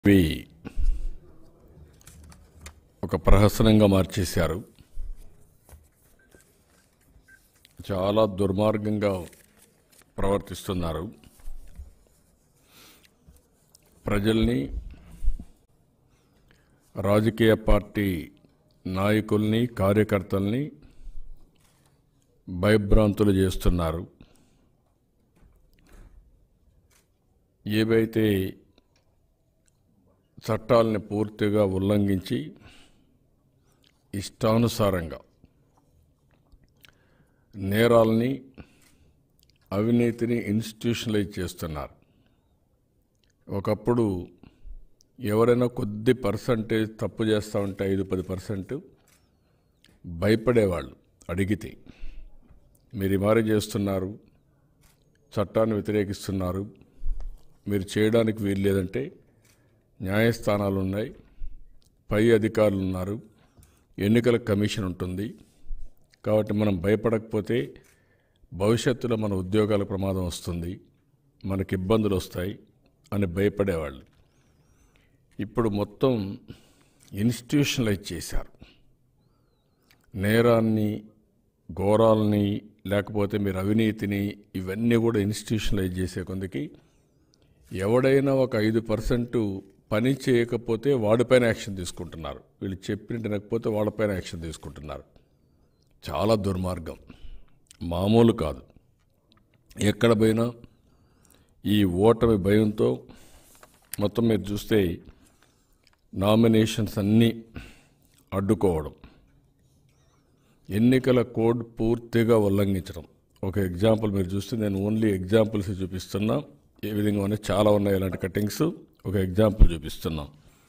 ఇవి ఒక ప్రహసనంగా మార్చేశారు చాలా దుర్మార్గంగా ప్రవర్తిస్తున్నారు ప్రజల్ని రాజకీయ పార్టీ నాయకుల్ని కార్యకర్తల్ని భయభ్రాంతులు చేస్తున్నారు ఏవైతే చట్టాలని పూర్తిగా ఉల్లంఘించి ఇష్టానుసారంగా నేరాలని అవినీతిని ఇన్స్టిట్యూషనలైజ్ చేస్తున్నారు ఒకప్పుడు ఎవరైనా కొద్ది పర్సంటేజ్ తప్పు చేస్తూ ఉంటే ఐదు పది పర్సెంట్ భయపడేవాళ్ళు అడిగితే మీరు ఈ మారి చేస్తున్నారు చట్టాన్ని వ్యతిరేకిస్తున్నారు మీరు చేయడానికి వీలు లేదంటే న్యాయస్థానాలు ఉన్నాయి పై అధికారులు ఉన్నారు ఎన్నికల కమిషన్ ఉంటుంది కాబట్టి మనం భయపడకపోతే భవిష్యత్తులో మన ఉద్యోగాల ప్రమాదం వస్తుంది మనకి ఇబ్బందులు వస్తాయి అని భయపడేవాళ్ళు ఇప్పుడు మొత్తం ఇన్స్టిట్యూషనలైజ్ చేశారు నేరాన్ని ఘోరాలని లేకపోతే మీరు అవినీతిని ఇవన్నీ కూడా ఇన్స్టిట్యూషనలైజ్ చేసే కొందికి ఎవడైనా ఒక ఐదు పర్సెంట్ పని చేయకపోతే వాడిపైన యాక్షన్ తీసుకుంటున్నారు వీళ్ళు చెప్పినట్టు వినకపోతే వాళ్ళపైన యాక్షన్ తీసుకుంటున్నారు చాలా దుర్మార్గం మామూలు కాదు ఎక్కడ పోయినా ఈ ఓటమి భయంతో మొత్తం మీరు చూస్తే నామినేషన్స్ అన్నీ అడ్డుకోవడం ఎన్నికల కోడ్ పూర్తిగా ఉల్లంఘించడం ఒక ఎగ్జాంపుల్ మీరు చూస్తే నేను ఓన్లీ ఎగ్జాంపుల్స్ చూపిస్తున్నా ఏ విధంగా ఉన్నాయి చాలా ఉన్నాయి ఇలాంటి కటింగ్స్ ఒక ఎగ్జాంపుల్ చూపిస్తున్నాం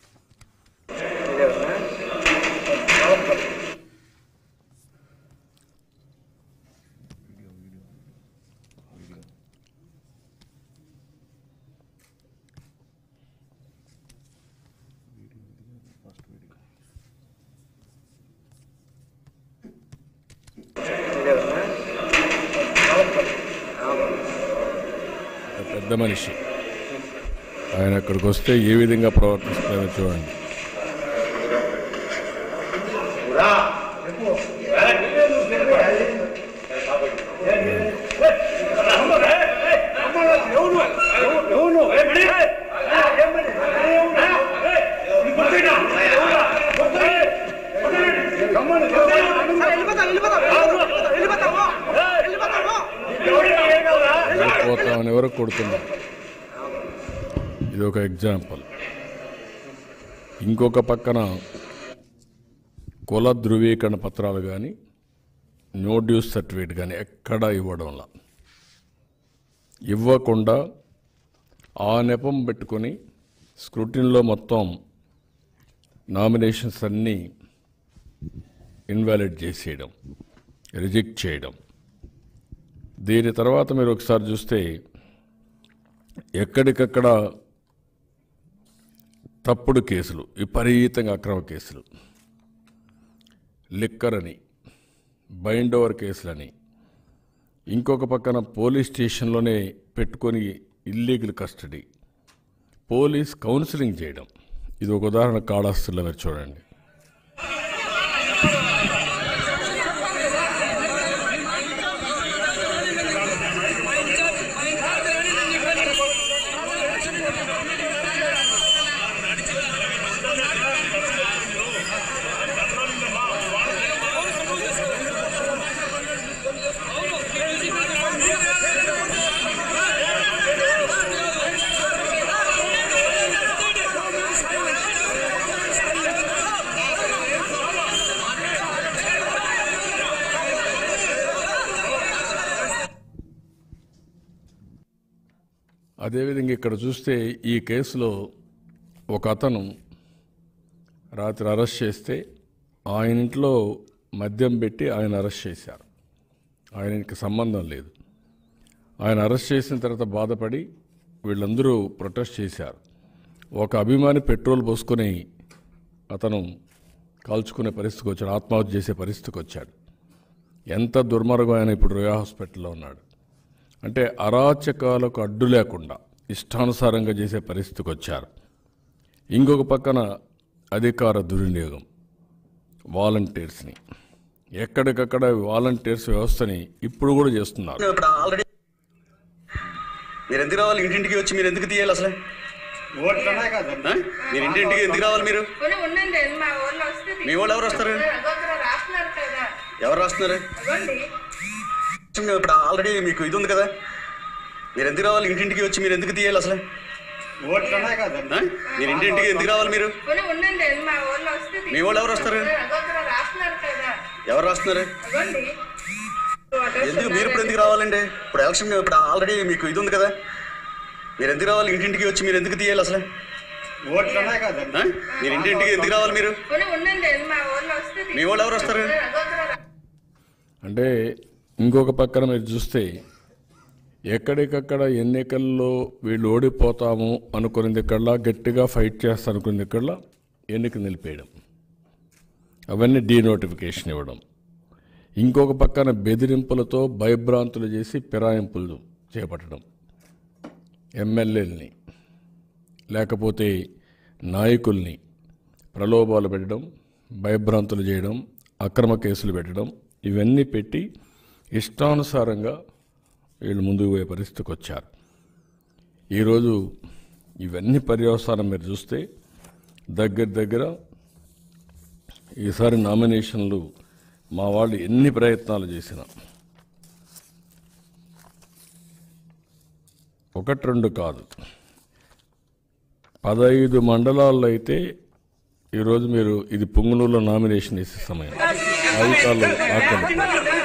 ఒక పెద్ద మనిషి ఆయన అక్కడికి వస్తే ఏ విధంగా ప్రవర్తిస్తారో చూడండి వెళ్ళిపోతాం వెళ్ళిపోతాం వెళ్ళిపోతాము వెళ్ళిపోతాము వెళ్ళిపోతామని ఎవరు కొడుతున్నారు ఇది ఒక ఎగ్జాంపుల్ ఇంకొక పక్కన కుల ధృవీకరణ పత్రాలు కానీ నో డ్యూస్ సర్టిఫికేట్ కానీ ఎక్కడా ఇవ్వడంలా ఇవ్వకుండా ఆ నెపం పెట్టుకొని స్క్రూటిన్లో మొత్తం నామినేషన్స్ అన్నీ ఇన్వాలిడ్ చేసేయడం రిజెక్ట్ చేయడం దీని తర్వాత మీరు ఒకసారి చూస్తే ఎక్కడికక్కడ తప్పుడు కేసులు విపరీతంగా అక్రమ కేసులు లిక్కర్ అని బైండ్ ఓవర్ కేసులని ఇంకొక పక్కన పోలీస్ స్టేషన్లోనే పెట్టుకొని ఇల్లీగల్ కస్టడీ పోలీస్ కౌన్సిలింగ్ చేయడం ఇది ఒక ఉదాహరణ కాళాస్తుల్లో మీరు చూడండి అదేవిధంగా ఇక్కడ చూస్తే ఈ కేసులో ఒక అతను రాత్రి అరెస్ట్ చేస్తే ఆయన ఇంట్లో మద్యం పెట్టి ఆయన అరెస్ట్ చేశారు ఆయనకి సంబంధం లేదు ఆయన అరెస్ట్ చేసిన తర్వాత బాధపడి వీళ్ళందరూ ప్రొటెస్ట్ చేశారు ఒక అభిమాని పెట్రోల్ పోసుకొని అతను కాల్చుకునే పరిస్థితికి వచ్చాడు ఆత్మహత్య చేసే పరిస్థితికి వచ్చాడు ఎంత దుర్మార్గం ఆయన ఇప్పుడు రుయా హాస్పిటల్లో ఉన్నాడు అంటే అరాచకాలకు అడ్డు లేకుండా ఇష్టానుసారంగా చేసే పరిస్థితికి వచ్చారు ఇంకొక పక్కన అధికార దుర్వినియోగం వాలంటీర్స్ని ఎక్కడికక్కడ వాలంటీర్స్ వ్యవస్థని ఇప్పుడు కూడా చేస్తున్నారు ఇప్పుడు ఆల్రెడీ మీరు ఎందుకు రావాలి ఇంటింటికి వచ్చి మీరు ఎందుకు తీయాలి అసలు ఓట్లనే కదా ఆ? మీరు ఇంటింటికి ఎందుకు రావాలి మీరు పోనీ ఉండండి మా ఊళ్ళో వస్తే మీ వాళ్ళు ఎవరు వస్తారు అదొకరు రాస్తున్నారు కదా ఎవరు రాస్తున్నారు ఇవ్వండి ఇప్పుడు ఆల్రెడీ మీకు ఇది ఉంది కదా మీరు ఎందుకు రావాలి ఇంటింటికి వచ్చి మీరు ఎందుకు తీయాలి అసలు ఓట్లనే కదా ఆ? మీరు ఇంటింటికి ఎందుకు రావాలి మీరు పోనీ ఉండండి మా ఊళ్ళో వస్తే మీ వాళ్ళు ఎవరు వస్తారు అదొకరు రాస్తున్నారు కదా ఎవరు రాస్తున్నారు ఇవ్వండి ఎందుకు మీరు ఇప్పుడు ఎందుకు రావాలండి ఇప్పుడు ఎలక్షన్ ఇప్పుడు ఆల్రెడీ మీకు ఇది ఉంది కదా మీరు ఎందుకు రావాలి ఇంటింటికి వచ్చి మీరు ఎందుకు తీయాలి అసలు ఓట్లనే కదా ఆ? మీరు ఇంటింటికి ఎందుకు రావాలి మీరు పోనీ ఉండండి మా ఊళ్ళో వస్తే మీ వాళ్ళు ఎవరు వస్తారు అదొకరు రా- అంటే ఇంకొక పక్కన మీరు చూస్తే ఎక్కడికక్కడ ఎన్నికల్లో వీళ్ళు ఓడిపోతాము అనుకునేది కల్లా గట్టిగా ఫైట్ చేస్తా అనుకునేది కల్లా ఎన్నిక నిలిపేయడం అవన్నీ డీనోటిఫికేషన్ ఇవ్వడం ఇంకొక పక్కన బెదిరింపులతో భయభ్రాంతులు చేసి ఫిరాయింపులు చేపట్టడం ఎమ్మెల్యేలని లేకపోతే నాయకుల్ని ప్రలోభాలు పెట్టడం భయభ్రాంతులు చేయడం అక్రమ కేసులు పెట్టడం ఇవన్నీ పెట్టి ఇష్టానుసారంగా వీళ్ళు ముందుకు పోయే పరిస్థితికి వచ్చారు ఈరోజు ఇవన్నీ పర్యవసానం మీరు చూస్తే దగ్గర దగ్గర ఈసారి నామినేషన్లు మా వాళ్ళు ఎన్ని ప్రయత్నాలు చేసినా ఒకటి రెండు కాదు పదహైదు మండలాల్లో అయితే ఈరోజు మీరు ఇది పొంగునూరులో నామినేషన్ వేసే సమయం అధికారులు ఆకలి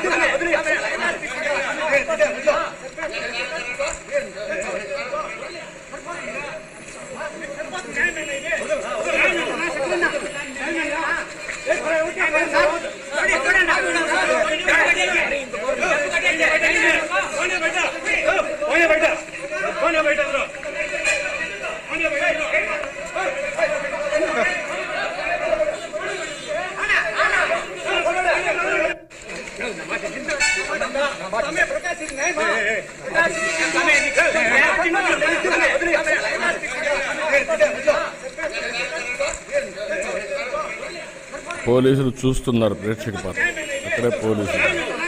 పోలీసులు చూస్తున్నారు ప్రేక్షక పాత్ర అక్కడే పోలీసులు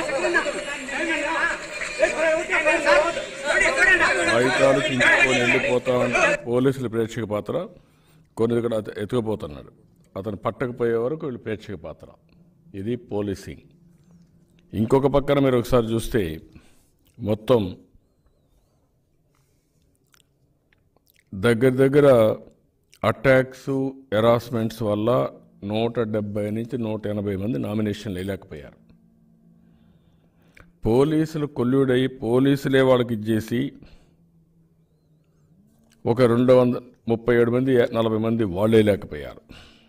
ఆయుధాలు చించుకొని వెళ్ళిపోతా ఉంటే పోలీసులు ప్రేక్షక పాత్ర కొన్ని దగ్గర అత- ఎత్తుకుపోతున్నాడు అతను పట్టకపోయే వరకు వీళ్ళు ప్రేక్షక పాత్ర ఇది పోలీసింగ్ ఇంకొక పక్కన మీరు ఒకసారి చూస్తే మొత్తం దగ్గర దగ్గర అటాక్స్ హెరాస్మెంట్స్ వల్ల నూట డెబ్బై నుంచి నూట ఎనభై మంది నామినేషన్లు వేయలేకపోయారు పోలీసులు కొల్లుడై పోలీసులే వాళ్ళకి ఇచ్చేసి ఒక రెండు వంద ముప్పై ఏడు మంది నలభై మంది వాళ్ళే లేకపోయారు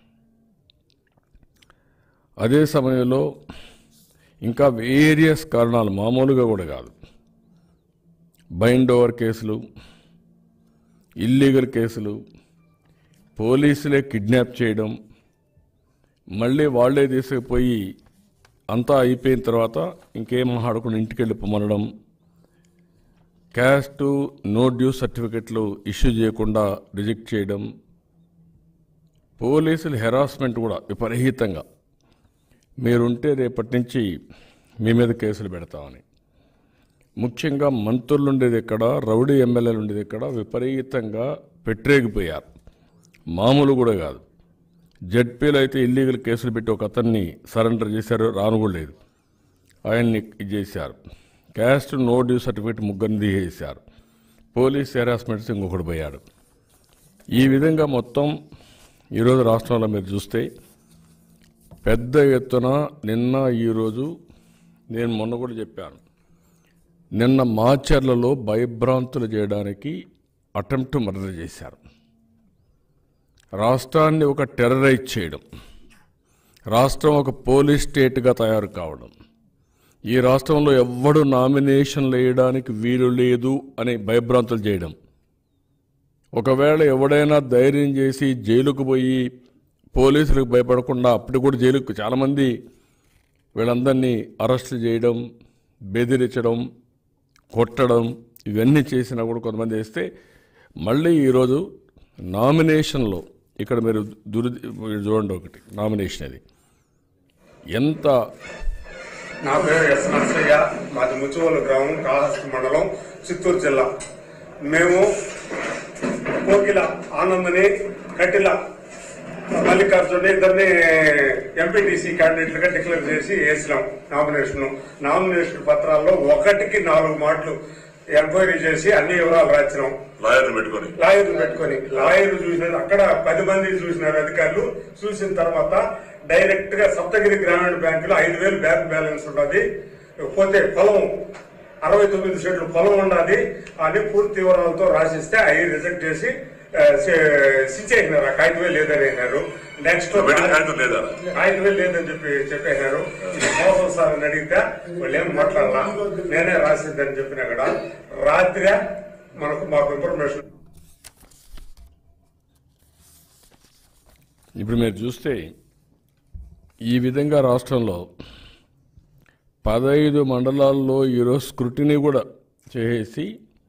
అదే సమయంలో ఇంకా వేరియస్ కారణాలు మామూలుగా కూడా కాదు బైండ్ ఓవర్ కేసులు ఇల్లీగల్ కేసులు పోలీసులే కిడ్నాప్ చేయడం మళ్ళీ వాళ్ళే తీసుకుపోయి అంతా అయిపోయిన తర్వాత ఇంకేం మాట్లాడకుండా ఇంటికి వెళ్ళిపోమనడం క్యాస్ట్ నో డ్యూ సర్టిఫికెట్లు ఇష్యూ చేయకుండా రిజెక్ట్ చేయడం పోలీసుల హెరాస్మెంట్ కూడా విపరీతంగా మీరుంటే రేపటి నుంచి మీ మీద కేసులు పెడతామని ముఖ్యంగా మంత్రులు ఉండేది ఎక్కడ రౌడీ ఎమ్మెల్యేలు ఉండేది ఎక్కడ విపరీతంగా పెట్టరేగిపోయారు మామూలు కూడా కాదు జడ్పీలో అయితే ఇల్లీగల్ కేసులు పెట్టి ఒక అతన్ని సరెండర్ చేశారు రాను కూడా లేదు ఆయన్ని ఇది చేశారు క్యాస్ట్ నో డ్యూ సర్టిఫికేట్ ముగ్గురిని తీసేశారు పోలీస్ హెరాస్మెంట్స్ ఇంకొకటి పోయాడు ఈ విధంగా మొత్తం ఈరోజు రాష్ట్రంలో మీరు చూస్తే పెద్ద ఎత్తున నిన్న ఈరోజు నేను మొన్న కూడా చెప్పాను నిన్న మాచర్లలో భయభ్రాంతులు చేయడానికి అటెంప్ట్ మర్డర్ చేశారు రాష్ట్రాన్ని ఒక టెర్రరైజ్ చేయడం రాష్ట్రం ఒక పోలీస్ స్టేట్గా తయారు కావడం ఈ రాష్ట్రంలో ఎవ్వడు నామినేషన్లు వేయడానికి వీలు లేదు అని భయభ్రాంతులు చేయడం ఒకవేళ ఎవడైనా ధైర్యం చేసి జైలుకు పోయి పోలీసులకు భయపడకుండా అప్పుడు కూడా జైలుకు చాలామంది వీళ్ళందరినీ అరెస్ట్ చేయడం బెదిరించడం కొట్టడం ఇవన్నీ చేసినా కూడా కొంతమంది వేస్తే మళ్ళీ ఈరోజు నామినేషన్లో ఇక్కడ మీరు దురు మీరు చూడండి ఒకటి నామినేషన్ అది ఎంత నా పేరు ఎస్ నర్సయ్య మాది ముచ్చువోలు గ్రామం కాళహస్తి మండలం చిత్తూరు జిల్లా మేము కోకిల ఆనందని కటిల మల్లికార్జున ఇద్దరిని ఎంపీటీసీ క్యాండిడేట్లుగా డిక్లేర్ చేసి వేసినాం నామినేషన్ నామినేషన్ పత్రాల్లో ఒకటికి నాలుగు మాటలు ఎంక్వైరీ చేసి అన్ని వివరాలు రాసినాం లాయర్ని పెట్టుకొని లాయర్ పెట్టుకొని లాయర్ చూసినారు అక్కడ పది మంది చూసినారు అధికారులు చూసిన తర్వాత డైరెక్ట్ గా సప్తగిరి గ్రామీణ బ్యాంకులో ఐదు వేలు బ్యాంక్ బ్యాలెన్స్ ఉన్నది పోతే పొలం అరవై తొమ్మిది సెంట్లు పొలం ఉన్నది అని పూర్తి వివరాలతో రాసిస్తే అవి రిజెక్ట్ చేసి స్విచ్ అయినారు ఆ కాగితమే లేదని అయినారు నెక్స్ట్ పెట్టిన కాగితం లేదా కాగితమే లేదని చెప్పి చెప్పేశారు ఇది మోసం సార్ అని అడిగితే వాళ్ళు ఏం మాట్లాడాల నేనే రాసిందని చెప్పినా కూడా రాత్రి మనకు మాకు ఇన్ఫర్మేషన్ ఇప్పుడు మీరు చూస్తే ఈ విధంగా రాష్ట్రంలో పదహైదు మండలాల్లో ఈరోజు స్క్రూటినీ కూడా చేసి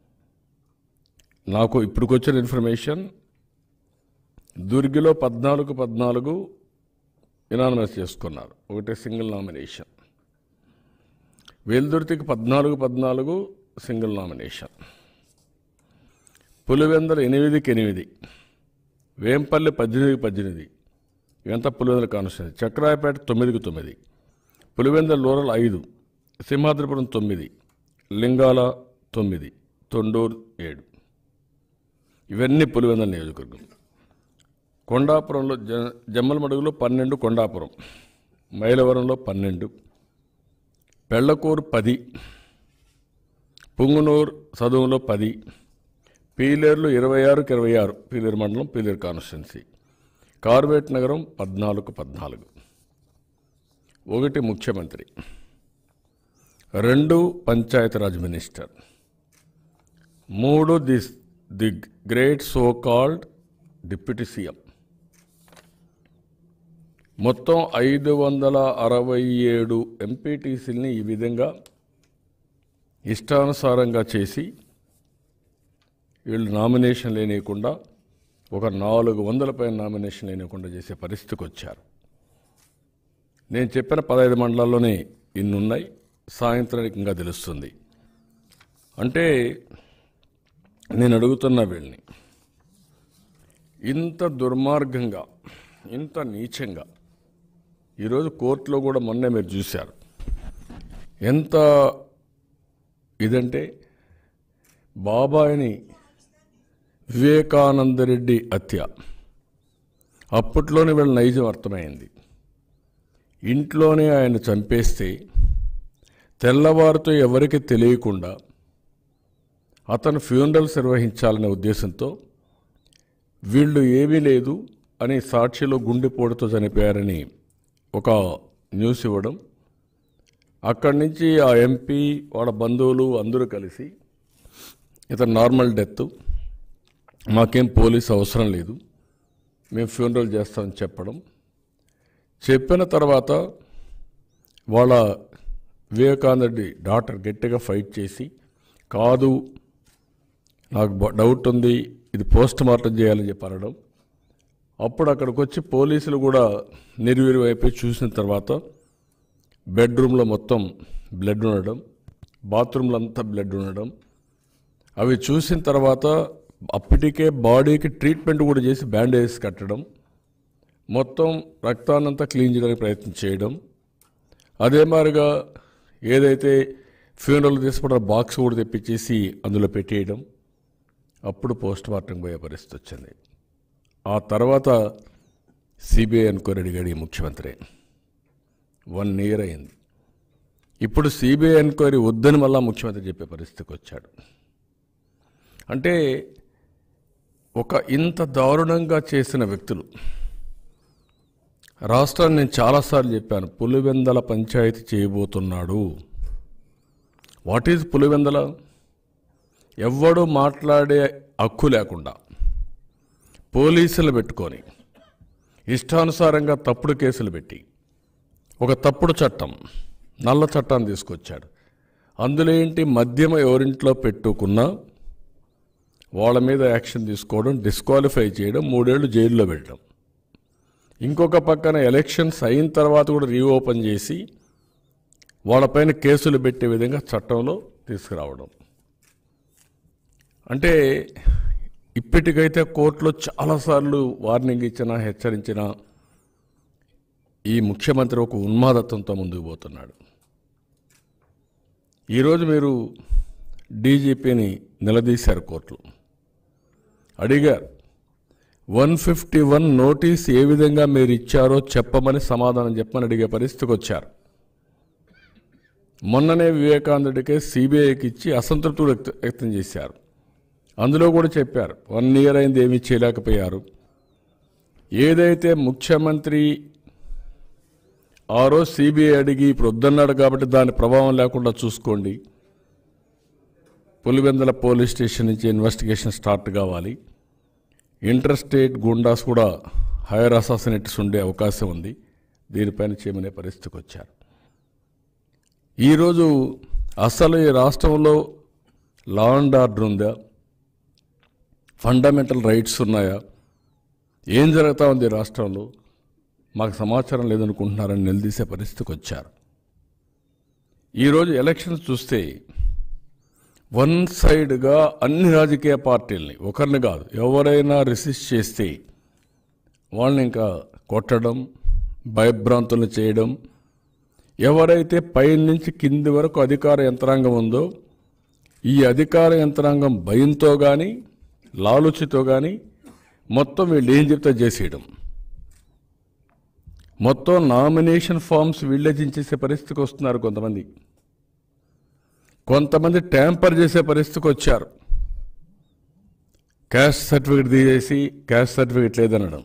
నాకు ఇప్పటికొచ్చిన ఇన్ఫర్మేషన్ దుర్గిలో పద్నాలుగు పద్నాలుగు ఇనానమస్ చేసుకున్నారు ఒకటి సింగిల్ నామినేషన్ వెల్దుర్తికి పద్నాలుగు పద్నాలుగు సింగిల్ నామినేషన్ పులివెందల ఎనిమిదికి ఎనిమిది వేంపల్లి పద్దెనిమిదికి పద్దెనిమిది ఇవంతా పులివెందుల కాన్స్టిట్యూన్సీ చక్రాయపేట తొమ్మిదికి తొమ్మిది పులివెందుల రూరల్ ఐదు సింహాద్రిపురం తొమ్మిది లింగాల తొమ్మిది తొండూరు ఏడు ఇవన్నీ పులివెందుల నియోజకవర్గం కొండాపురంలో జ జమ్మలమడుగులో పన్నెండు కొండాపురం మైలవరంలో పన్నెండు పెళ్లకూరు పది పుంగునూరు సదువులో పది పీలేరులో ఇరవై ఆరుకి ఇరవై ఆరు పీలేరు మండలం పీలేరు కాన్స్టిట్యున్సీ కార్వేట్ నగరం పద్నాలుగు పద్నాలుగు ఒకటి ముఖ్యమంత్రి రెండు పంచాయతీరాజ్ మినిస్టర్ మూడు the the great so called deputy CM మొత్తం ఐదు వందల అరవై ఏడు ఎంపీటీసీలని ఈ విధంగా ఇష్టానుసారంగా చేసి వీళ్ళు నామినేషన్ లేనియకుండా ఒక నాలుగు వందల పైన నామినేషన్ లేనియకుండా చేసే పరిస్థితికి వచ్చారు నేను చెప్పిన పదహైదు మండలాల్లోనే ఇన్ని ఉన్నాయి సాయంత్రానికి ఇంకా తెలుస్తుంది అంటే నేను అడుగుతున్న వీళ్ళని ఇంత దుర్మార్గంగా ఇంత నీచంగా ఈరోజు కోర్టులో కూడా మొన్నే మీరు చూశారు ఎంత ఇదంటే బాబాయిని వివేకానందరెడ్డి హత్య అప్పట్లోనే వీళ్ళ నైజం అర్థమైంది ఇంట్లోనే ఆయన చంపేస్తే తెల్లవారితో ఎవరికి తెలియకుండా అతను ఫ్యూనరల్స్ నిర్వహించాలనే ఉద్దేశంతో వీళ్ళు ఏమీ లేదు అని సాక్షిలో గుండెపోటుతో చనిపోయారని ఒక న్యూస్ ఇవ్వడం అక్కడి నుంచి ఆ ఎంపీ వాళ్ళ బంధువులు అందరూ కలిసి ఇతను నార్మల్ డెత్ మాకేం పోలీస్ అవసరం లేదు మేము ఫ్యూనరల్ చేస్తామని చెప్పడం చెప్పిన తర్వాత వాళ్ళ వివేకానందరెడ్డి డాక్టర్ గట్టిగా ఫైట్ చేసి కాదు నాకు బ- డౌట్ ఉంది ఇది పోస్ట్ మార్టం చేయాలని చెప్పి అనడం అప్పుడు అక్కడికి వచ్చి పోలీసులు కూడా నిర్వీర్యం అయిపోయి చూసిన తర్వాత బెడ్రూమ్లో మొత్తం బ్లడ్ ఉండడం బాత్రూంలో అంతా బ్లడ్ ఉండడం అవి చూసిన తర్వాత అప్పటికే బాడీకి ట్రీట్మెంట్ కూడా చేసి బ్యాండేజ్ కట్టడం మొత్తం రక్తాన్నంతా క్లీన్ చేయడానికి ప్రయత్నం చేయడం అదే మాదిరిగా ఏదైతే ఫ్యూనరల్ తీసుకున్న బాక్స్ కూడా తెప్పించేసి అందులో పెట్టేయడం అప్పుడు పోస్ట్ మార్టం పోయే పరిస్థితి వచ్చింది ఆ తర్వాత సిబిఐ అనుకోని అడిగాడు ఈ ముఖ్యమంత్రి వన్ ఇయర్ అయింది ఇప్పుడు సిబిఐ ఎంక్వైరీ వద్దని మళ్ళా ముఖ్యమంత్రి చెప్పే పరిస్థితికి వచ్చాడు అంటే ఒక ఇంత దారుణంగా చేసిన వ్యక్తులు రాష్ట్రాన్ని నేను చాలాసార్లు చెప్పాను పులివెందల పంచాయతీ చేయబోతున్నాడు వాట్ ఈజ్ పులివెందల ఎవ్వడు మాట్లాడే హక్కు లేకుండా పోలీసులు పెట్టుకొని ఇష్టానుసారంగా తప్పుడు కేసులు పెట్టి ఒక తప్పుడు చట్టం నల్ల చట్టాన్ని తీసుకొచ్చాడు అందులో ఏంటి మద్యం ఎవరింట్లో పెట్టుకున్నా వాళ్ళ మీద యాక్షన్ తీసుకోవడం డిస్క్వాలిఫై చేయడం మూడేళ్లు జైల్లో పెట్టడం ఇంకొక పక్కన ఎలక్షన్స్ అయిన తర్వాత కూడా రీఓపెన్ చేసి వాళ్ళపైన కేసులు పెట్టే విధంగా చట్టంలో తీసుకురావడం అంటే ఇప్పటికైతే కోర్టులో చాలాసార్లు వార్నింగ్ ఇచ్చిన హెచ్చరించిన ఈ ముఖ్యమంత్రి ఒక ఉన్మాదత్వంతో ముందుకు పోతున్నాడు ఈరోజు మీరు డీజీపీని నిలదీశారు కోర్టులో అడిగారు వన్ ఫిఫ్టీ వన్ నోటీస్ ఏ విధంగా మీరు ఇచ్చారో చెప్పమని సమాధానం చెప్పమని అడిగే పరిస్థితికి వచ్చారు మొన్ననే వివేకానందుడికే సిబిఐకి ఇచ్చి అసంతృప్తి వ్యక్త- వ్యక్తం చేశారు అందులో కూడా చెప్పారు వన్ ఇయర్ అయింది ఏమీ చేయలేకపోయారు ఏదైతే ముఖ్యమంత్రి ఆ రోజు సిబిఐ అడిగి ఇప్పుడు వద్దన్నాడు కాబట్టి దాని ప్రభావం లేకుండా చూసుకోండి పులివెందల పోలీస్ స్టేషన్ నుంచి ఇన్వెస్టిగేషన్ స్టార్ట్ కావాలి ఇంటర్ స్టేట్ గుండాస్ కూడా హైయర్ అసాసినేట్స్ ఉండే అవకాశం ఉంది దీనిపైన చేయమనే పరిస్థితికి వచ్చారు ఈరోజు అసలు ఈ రాష్ట్రంలో లా అండ్ ఆర్డర్ ఉందా ఫండమెంటల్ రైట్స్ ఉన్నాయా ఏం జరుగుతూ ఉంది ఈ రాష్ట్రంలో మాకు సమాచారం లేదనుకుంటున్నారని నిలదీసే పరిస్థితికి వచ్చారు ఈరోజు ఎలక్షన్స్ చూస్తే వన్ సైడ్గా అన్ని రాజకీయ పార్టీల్ని ఒకరిని కాదు ఎవరైనా రిసిస్ట్ చేస్తే వాళ్ళని ఇంకా కొట్టడం భయభ్రాంతులు చేయడం ఎవరైతే పై నుంచి కింది వరకు అధికార యంత్రాంగం ఉందో ఈ అధికార యంత్రాంగం భయంతో కానీ లాలుచితో కానీ మొత్తం వీళ్ళు ఏం చెప్తే చేసేయడం మొత్తం నామినేషన్ ఫామ్స్ వీళ్ళే చించేసే పరిస్థితికి వస్తున్నారు కొంతమంది కొంతమంది ట్యాంపర్ చేసే పరిస్థితికి వచ్చారు క్యాస్ట్ సర్టిఫికేట్ తీసేసి క్యాస్ట్ సర్టిఫికేట్ లేదనడం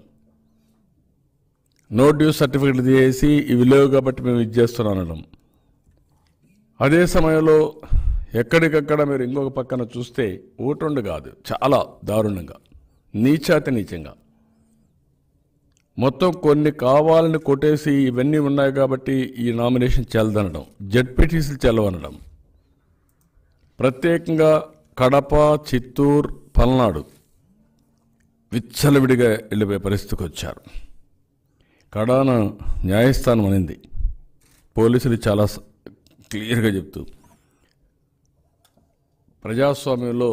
నో డ్యూ సర్టిఫికేట్ తీసేసి ఇవి లేవు కాబట్టి మేము ఇది చేస్తున్నాం అనడం అదే సమయంలో ఎక్కడికక్కడ మీరు ఇంకొక పక్కన చూస్తే ఓటుండు కాదు చాలా దారుణంగా నీచాతి నీచంగా మొత్తం కొన్ని కావాలని కొట్టేసి ఇవన్నీ ఉన్నాయి కాబట్టి ఈ నామినేషన్ చెల్లదనడం జడ్పీటీసీలు చెల్లవనడం ప్రత్యేకంగా కడప చిత్తూరు పల్నాడు విచ్చలవిడిగా వెళ్ళిపోయే పరిస్థితికి వచ్చారు కడాన న్యాయస్థానం అనింది పోలీసులు చాలా స- క్లియర్గా చెప్తూ ప్రజాస్వామ్యంలో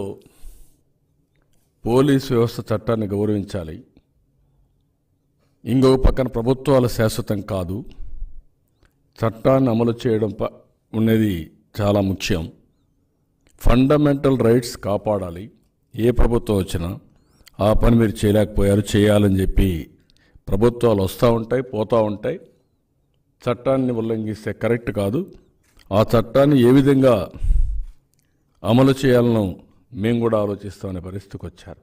పోలీసు వ్యవస్థ చట్టాన్ని గౌరవించాలి ఇంకొక పక్కన ప్రభుత్వాలు శాశ్వతం కాదు చట్టాన్ని అమలు చేయడం ప- ఉన్నది చాలా ముఖ్యం ఫండమెంటల్ రైట్స్ కాపాడాలి ఏ ప్రభుత్వం వచ్చినా ఆ పని మీరు చేయలేకపోయారు చేయాలని చెప్పి ప్రభుత్వాలు వస్తూ ఉంటాయి పోతూ ఉంటాయి చట్టాన్ని ఉల్లంఘిస్తే కరెక్ట్ కాదు ఆ చట్టాన్ని ఏ విధంగా అమలు చేయాలనో మేము కూడా ఆలోచిస్తామనే పరిస్థితికి వచ్చారు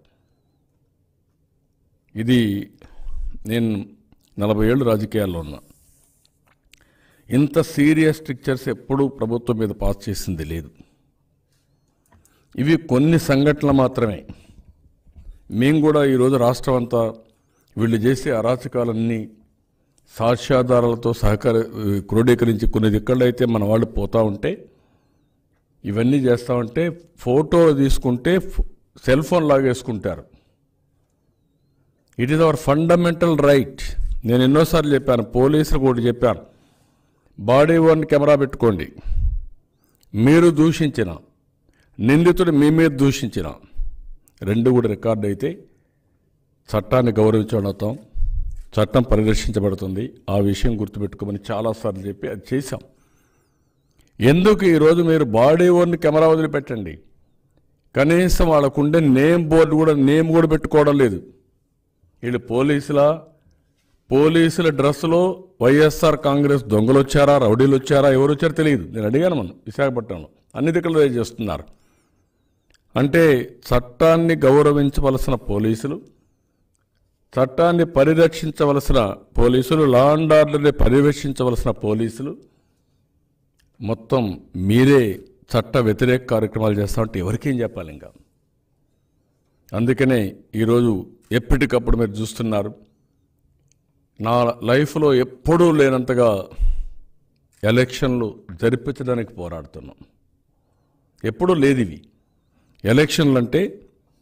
ఇది నేను నలభై ఏళ్ళు రాజకీయాల్లో ఉన్నా ఇంత సీరియస్ స్ట్రిక్చర్స్ ఎప్పుడూ ప్రభుత్వం మీద పాస్ చేసింది లేదు ఇవి కొన్ని సంఘటనలు మాత్రమే మేము కూడా ఈరోజు రాష్ట్రం అంతా వీళ్ళు చేసే అరాచకాలన్నీ సాక్ష్యాధారాలతో సహకార క్రోడీకరించి కొన్ని దిక్కడైతే మన వాళ్ళు పోతూ ఉంటే ఇవన్నీ చేస్తూ ఉంటే ఫోటో తీసుకుంటే ఫ్- సెల్ ఫోన్ లాగేసుకుంటారు it is our fundamental right నేను ఎన్నోసార్లు చెప్పాను పోలీసులు కూడా చెప్పాను బాడీ వన్ కెమెరా పెట్టుకోండి మీరు దూషించిన నిందితుడు మీ మీద దూషించిన రెండు కూడా రికార్డ్ అయితే చట్టాన్ని గౌరవించడం చట్టం పరిరక్షించబడుతుంది ఆ విషయం గుర్తుపెట్టుకోమని చాలాసార్లు చెప్పి అది చేశాం ఎందుకు ఈరోజు మీరు బాడీ ఓన్ కెమెరా వదిలిపెట్టండి కనీసం వాళ్ళకుండే నేమ్ బోర్డు కూడా నేమ్ కూడా పెట్టుకోవడం లేదు వీళ్ళు పోలీసుల పోలీసుల డ్రెస్సులో వైఎస్ఆర్ కాంగ్రెస్ దొంగలు వచ్చారా రౌడీలు వచ్చారా ఎవరు వచ్చారో తెలియదు నేను అడిగాను మనం విశాఖపట్నంలో అన్ని దిక్కులు చేస్తున్నారు అంటే చట్టాన్ని గౌరవించవలసిన పోలీసులు చట్టాన్ని పరిరక్షించవలసిన పోలీసులు లా అండ్ ఆర్డర్ని పర్యవేక్షించవలసిన పోలీసులు మొత్తం మీరే చట్ట వ్యతిరేక కార్యక్రమాలు చేస్తా ఉంటే ఎవరికేం చెప్పాలి ఇంకా అందుకనే ఈరోజు ఎప్పటికప్పుడు మీరు చూస్తున్నారు నా లైఫ్లో ఎప్పుడూ లేనంతగా ఎలక్షన్లు జరిపించడానికి పోరాడుతున్నాం ఎప్పుడూ లేదు ఇవి ఎలక్షన్లు అంటే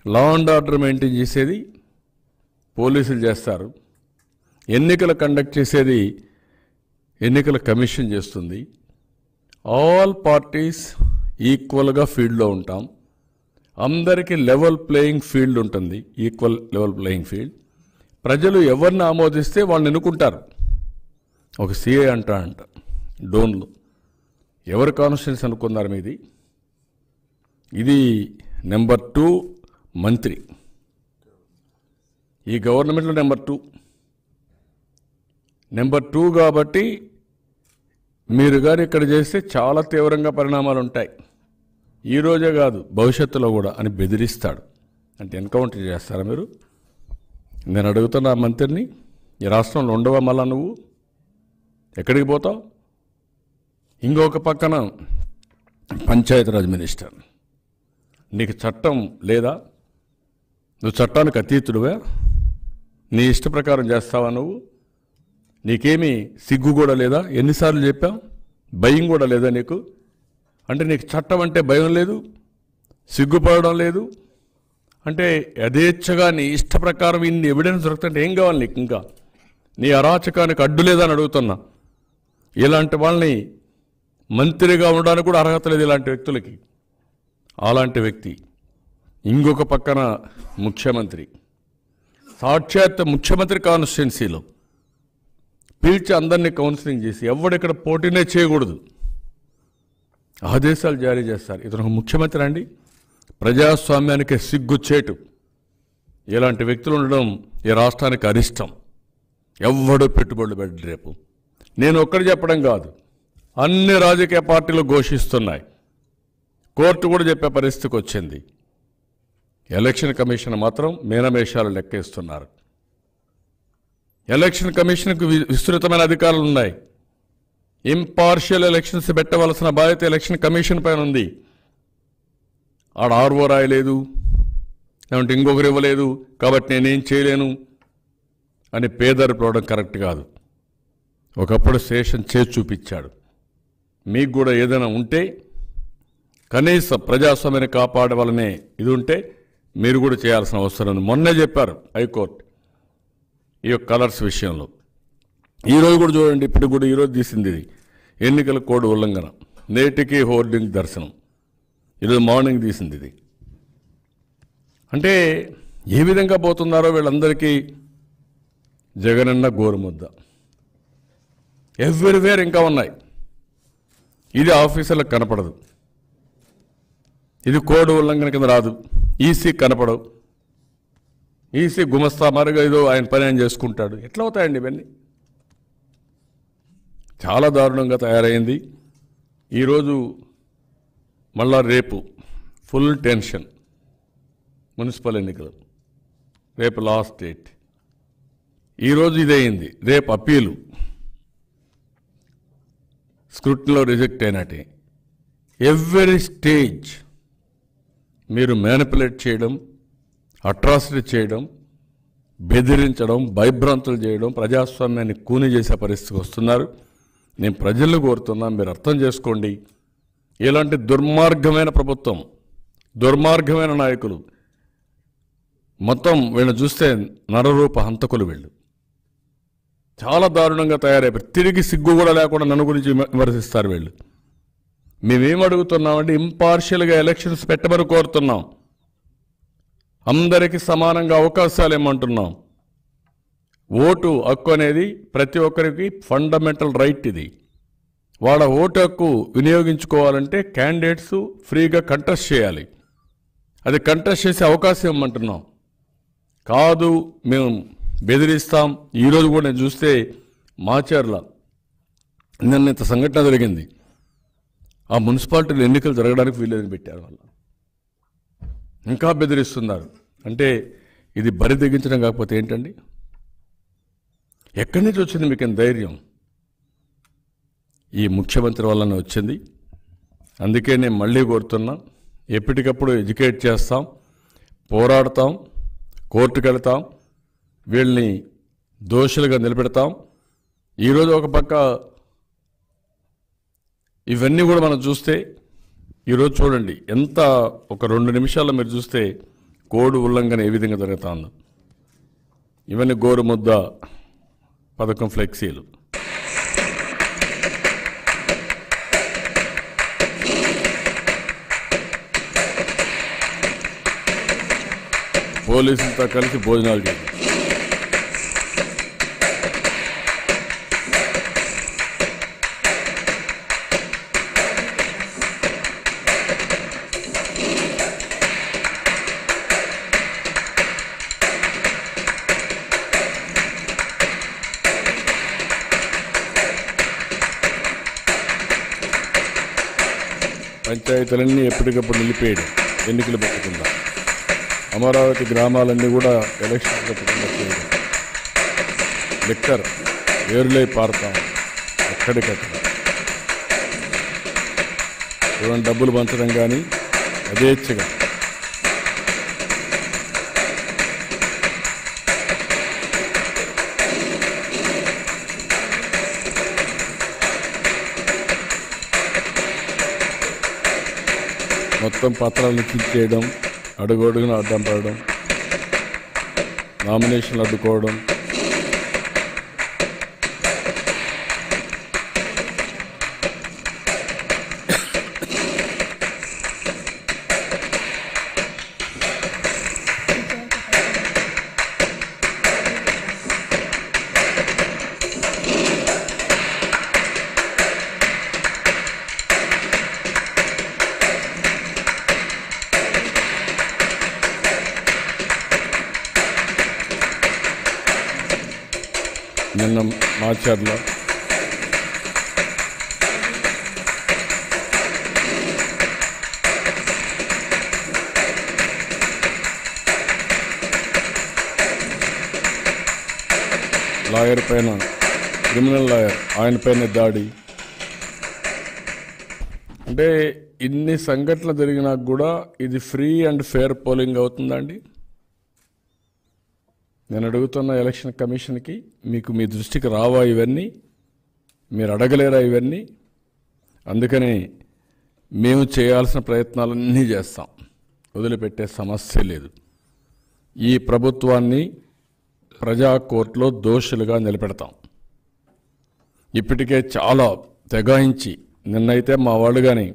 లా అండ్ ఆర్డర్ మెయింటైన్ చేసేది పోలీసులు చేస్తారు ఎన్నికలు కండక్ట్ చేసేది ఎన్నికల కమిషన్ చేస్తుంది ఆల్ పార్టీస్ ఈక్వల్గా ఫీల్డ్లో ఉంటాం అందరికీ లెవెల్ ప్లేయింగ్ ఫీల్డ్ ఉంటుంది ఈక్వల్ లెవెల్ ప్లేయింగ్ ఫీల్డ్ ప్రజలు ఎవరిని ఆమోదిస్తే వాళ్ళని ఎన్నుకుంటారు ఒక సిఏ అంటా అంట డోన్లు ఎవరు కాన్స్టిట్యూన్స్ అనుకున్నారు మీది ఇది నెంబర్ టూ మంత్రి ఈ గవర్నమెంట్లో నెంబర్ టూ నెంబర్ టూ కాబట్టి మీరు కానీ ఇక్కడ చేస్తే చాలా తీవ్రంగా పరిణామాలు ఉంటాయి ఈ రోజే కాదు భవిష్యత్తులో కూడా అని బెదిరిస్తాడు అంటే ఎన్కౌంటర్ చేస్తారా మీరు నేను అడుగుతున్న ఆ మంత్రిని ఈ రాష్ట్రంలో ఉండవా మళ్ళా నువ్వు ఎక్కడికి పోతావు ఇంకొక పక్కన పంచాయతీరాజ్ మినిస్టర్ నీకు చట్టం లేదా నువ్వు చట్టానికి అతీతుడువా నీ ఇష్ట ప్రకారం చేస్తావా నువ్వు నీకేమీ సిగ్గు కూడా లేదా ఎన్నిసార్లు చెప్పావు భయం కూడా లేదా నీకు అంటే నీకు చట్టం అంటే భయం లేదు సిగ్గుపడడం లేదు అంటే యథేచ్ఛగా నీ ఇష్ట ప్రకారం ఇన్ని ఎవిడెన్స్ దొరుకుతుంటే ఏం కావాలి నీకు ఇంకా నీ అరాచకానికి అడ్డు లేదని అడుగుతున్నా ఇలాంటి వాళ్ళని మంత్రిగా ఉండడానికి కూడా అర్హత లేదు ఇలాంటి వ్యక్తులకి అలాంటి వ్యక్తి ఇంకొక పక్కన ముఖ్యమంత్రి సాక్షాత్ ముఖ్యమంత్రి కాన్స్టిట్యున్సీలో పిలిచి అందరినీ కౌన్సిలింగ్ చేసి ఎవడెక్కడ పోటీనే చేయకూడదు ఆదేశాలు జారీ చేస్తారు ఇతను ఒక ముఖ్యమంత్రి అండి ప్రజాస్వామ్యానికి సిగ్గుచేటు ఇలాంటి వ్యక్తులు ఉండడం ఈ రాష్ట్రానికి అరిష్టం ఎవ్వడూ పెట్టుబడులు పెట్టడు రేపు నేను ఒక్కటి చెప్పడం కాదు అన్ని రాజకీయ పార్టీలు ఘోషిస్తున్నాయి కోర్టు కూడా చెప్పే పరిస్థితికి వచ్చింది ఎలక్షన్ కమిషన్ మాత్రం మీనమేషాలు లెక్కేస్తున్నారు ఎలక్షన్ కమిషన్కు వి- విస్తృతమైన అధికారాలు ఉన్నాయి ఇంపార్షియల్ ఎలక్షన్స్ పెట్టవలసిన బాధ్యత ఎలక్షన్ కమిషన్ పైన ఉంది ఆడ ఆర్ఓ రాయలేదు లేదంటే ఇంకొకరు ఇవ్వలేదు కాబట్టి నేనేం చేయలేను అని పేదరిపోవడం కరెక్ట్ కాదు ఒకప్పుడు శేషన్ చేసి చూపించాడు మీకు కూడా ఏదైనా ఉంటే కనీసం ప్రజాస్వామ్యాన్ని కాపాడవాలనే ఇది ఉంటే మీరు కూడా చేయాల్సిన అవసరం ఉంది మొన్నే చెప్పారు హైకోర్టు ఈ యొక్క కలర్స్ విషయంలో ఈరోజు కూడా చూడండి ఇప్పుడు కూడా ఈరోజు తీసింది ఇది ఎన్నికల కోడ్ ఉల్లంఘన నేటికి హోర్డింగ్ దర్శనం ఈరోజు మార్నింగ్ తీసింది ఇది అంటే ఏ విధంగా పోతున్నారో వీళ్ళందరికీ జగనన్న గోరుముద్ద ఎవ్రీవేర్ ఇంకా ఉన్నాయి ఇది ఆఫీసర్లకు కనపడదు ఇది కోడ్ ఉల్లంఘన కింద రాదు ఈసీ కనపడవు ఈసీ గుమస్తా మరుగా ఏదో ఆయన పని ఆయన చేసుకుంటాడు ఎట్లా అవుతాయండి ఇవన్నీ చాలా దారుణంగా తయారైంది ఈరోజు మళ్ళా రేపు ఫుల్ టెన్షన్ మున్సిపల్ ఎన్నికలు రేపు లాస్ట్ డేట్ ఈరోజు ఇదయింది రేపు అప్పీలు స్క్రూటిన్లో రిజెక్ట్ అయినట్టే ఎవ్రీ స్టేజ్ మీరు మ్యానిపులేట్ చేయడం అట్రాసిటీ చేయడం బెదిరించడం భయభ్రాంతులు చేయడం ప్రజాస్వామ్యాన్ని కూని చేసే పరిస్థితికి వస్తున్నారు నేను ప్రజలను కోరుతున్నా మీరు అర్థం చేసుకోండి ఇలాంటి దుర్మార్గమైన ప్రభుత్వం దుర్మార్గమైన నాయకులు మొత్తం వీళ్ళని చూస్తే నరరూప హంతకులు వీళ్ళు చాలా దారుణంగా తయారైపోయి తిరిగి సిగ్గు కూడా లేకుండా నన్ను గురించి విమ- విమర్శిస్తారు వీళ్ళు మేమేం అడుగుతున్నామంటే ఇంపార్షియల్గా ఎలక్షన్స్ పెట్టమని కోరుతున్నాం అందరికీ సమానంగా అవకాశాలు ఏమంటున్నాం ఓటు హక్కు అనేది ప్రతి ఒక్కరికి ఫండమెంటల్ రైట్ ఇది వాళ్ళ ఓటు హక్కు వినియోగించుకోవాలంటే క్యాండిడేట్స్ ఫ్రీగా కంటెస్ట్ చేయాలి అది కంటెస్ట్ చేసే అవకాశం ఇవ్వమంటున్నాం కాదు మేము బెదిరిస్తాం ఈరోజు కూడా నేను చూస్తే మాచర్ల నిన్న ఇంత సంఘటన జరిగింది ఆ మున్సిపాలిటీలో ఎన్నికలు జరగడానికి వీలేదని పెట్టారు వాళ్ళు ఇంకా బెదిరిస్తున్నారు అంటే ఇది బరి తెగించడం కాకపోతే ఏంటండి ఎక్కడి నుంచి వచ్చింది మీకు ఇంత ధైర్యం ఈ ముఖ్యమంత్రి వల్లనే వచ్చింది అందుకే నేను మళ్ళీ కోరుతున్నా ఎప్పటికప్పుడు ఎడ్యుకేట్ చేస్తాం పోరాడతాం కోర్టుకు వెళ్తాం వీళ్ళని దోషులుగా నిలబెడతాం ఈరోజు ఒక పక్క ఇవన్నీ కూడా మనం చూస్తే ఈరోజు చూడండి ఎంత ఒక రెండు నిమిషాల్లో మీరు చూస్తే కోడ్ ఉల్లంఘన ఏ విధంగా జరుగుతుందో ఇవన్నీ గోరుముద్ద పథకం ఫ్లెక్సీలు పోలీసులతో కలిసి భోజనాలు చేయాలి పంచాయతీలన్నీ ఎప్పటికప్పుడు నిలిపేయడం ఎన్నికలు పెట్టకుండా అమరావతి గ్రామాలన్నీ కూడా ఎలక్షన్ పెట్టకుండా చేయడం లిక్కర్ వేరులై పారుతాం ఎక్కడికక్కడ ఏమైనా డబ్బులు పంచడం కానీ యథేచ్ఛగా మొత్తం పత్రాలను చించేయడం అడుగడుగున అడ్డం పడడం నామినేషన్లు అడ్డుకోవడం నిన్న మాచర్ల లాయర్ పైన క్రిమినల్ లాయర్ ఆయన పైన దాడి అంటే ఇన్ని సంఘటనలు జరిగినా కూడా ఇది ఫ్రీ అండ్ ఫేర్ పోలింగ్ అవుతుందండి నేను అడుగుతున్న ఎలక్షన్ కమిషన్కి మీకు మీ దృష్టికి రావా ఇవన్నీ మీరు అడగలేరా ఇవన్నీ అందుకని మేము చేయాల్సిన ప్రయత్నాలన్నీ చేస్తాం వదిలిపెట్టే సమస్య లేదు ఈ ప్రభుత్వాన్ని ప్రజా కోర్టులో దోషులుగా నిలబెడతాం ఇప్పటికే చాలా తెగాయించి నిన్నైతే మా వాళ్ళు కానీ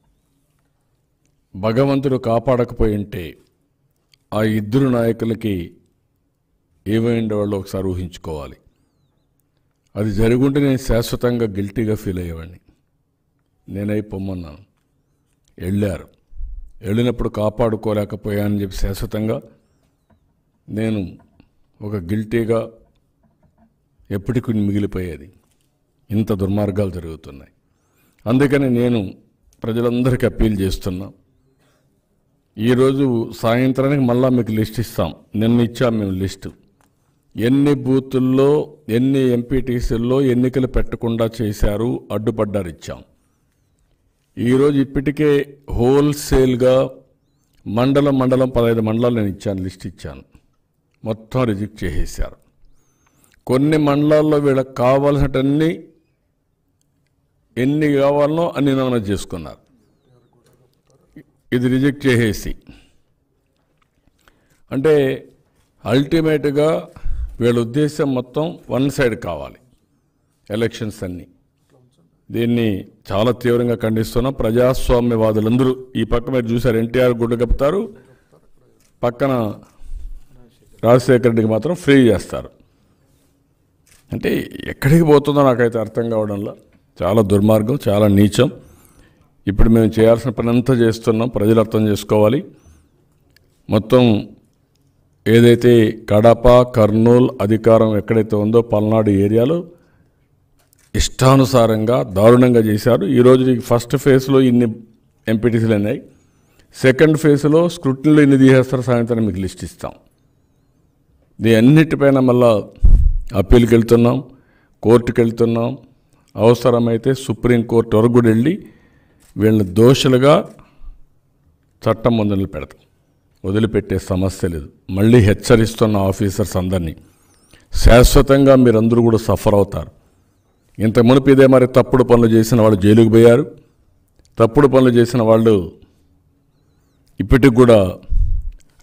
భగవంతుడు కాపాడకపోయి ఉంటే ఆ ఇద్దరు నాయకులకి ఏమైండే వాళ్ళు ఒకసారి ఊహించుకోవాలి అది జరుగుంటే నేను శాశ్వతంగా గిల్టీగా ఫీల్ అయ్యేవాడిని నేనై పొమ్మన్నాను వెళ్ళారు వెళ్ళినప్పుడు కాపాడుకోలేకపోయానని చెప్పి శాశ్వతంగా నేను ఒక గిల్టీగా ఎప్పటికీ మిగిలిపోయేది ఇంత దుర్మార్గాలు జరుగుతున్నాయి అందుకని నేను ప్రజలందరికీ అప్పీల్ చేస్తున్నా ఈరోజు సాయంత్రానికి మళ్ళా మీకు లిస్ట్ ఇస్తాం నిన్న ఇచ్చాం మేము లిస్టు ఎన్ని బూతుల్లో ఎన్ని ఎంపీటీసీల్లో ఎన్నికలు పెట్టకుండా చేశారు అడ్డుపడ్డారు ఇచ్చాం ఈరోజు ఇప్పటికే హోల్సేల్గా మండలం మండలం పదహైదు మండలాలు నేను ఇచ్చాను లిస్ట్ ఇచ్చాను మొత్తం రిజెక్ట్ చేసేసారు కొన్ని మండలాల్లో వీళ్ళకి కావాల్సినటన్ని ఎన్ని కావాలనో అన్ని నమోదు చేసుకున్నారు ఇది రిజెక్ట్ చేసేసి అంటే అల్టిమేట్గా వీళ్ళ ఉద్దేశం మొత్తం వన్ సైడ్ కావాలి ఎలక్షన్స్ అన్నీ దీన్ని చాలా తీవ్రంగా ఖండిస్తున్నాం ప్రజాస్వామ్యవాదులందరూ ఈ పక్క మీరు చూశారు ఎన్టీఆర్ గుడ్డు కప్పుతారు పక్కన రాజశేఖర రెడ్డికి మాత్రం ఫ్రీ చేస్తారు అంటే ఎక్కడికి పోతుందో నాకైతే అర్థం కావడంలో చాలా దుర్మార్గం చాలా నీచం ఇప్పుడు మేము చేయాల్సిన పని అంతా చేస్తున్నాం ప్రజలు అర్థం చేసుకోవాలి మొత్తం ఏదైతే కడప కర్నూలు అధికారం ఎక్కడైతే ఉందో పల్నాడు ఏరియాలో ఇష్టానుసారంగా దారుణంగా చేశారు ఈరోజు ఈ ఫస్ట్ ఫేజ్లో ఇన్ని ఎంపీటీసీలు ఉన్నాయి సెకండ్ ఫేజ్లో స్క్రూటినీలో ఇన్ని తీసేస్తారు సాయంత్రం మీకు లిస్ట్ ఇస్తాం దీని అన్నిటిపైన మళ్ళా అప్పీల్కి వెళ్తున్నాం కోర్టుకి వెళ్తున్నాం అవసరమైతే సుప్రీంకోర్టు వరకు కూడా వెళ్ళి వీళ్ళని దోషులుగా చట్టం ముందు పెడతాం వదిలిపెట్టే సమస్య లేదు మళ్ళీ హెచ్చరిస్తున్న ఆఫీసర్స్ అందరినీ శాశ్వతంగా మీరందరూ కూడా సఫర్ అవుతారు ఇంత మునుపు ఇదే మరి తప్పుడు పనులు చేసిన వాళ్ళు జైలుకు పోయారు తప్పుడు పనులు చేసిన వాళ్ళు ఇప్పటికి కూడా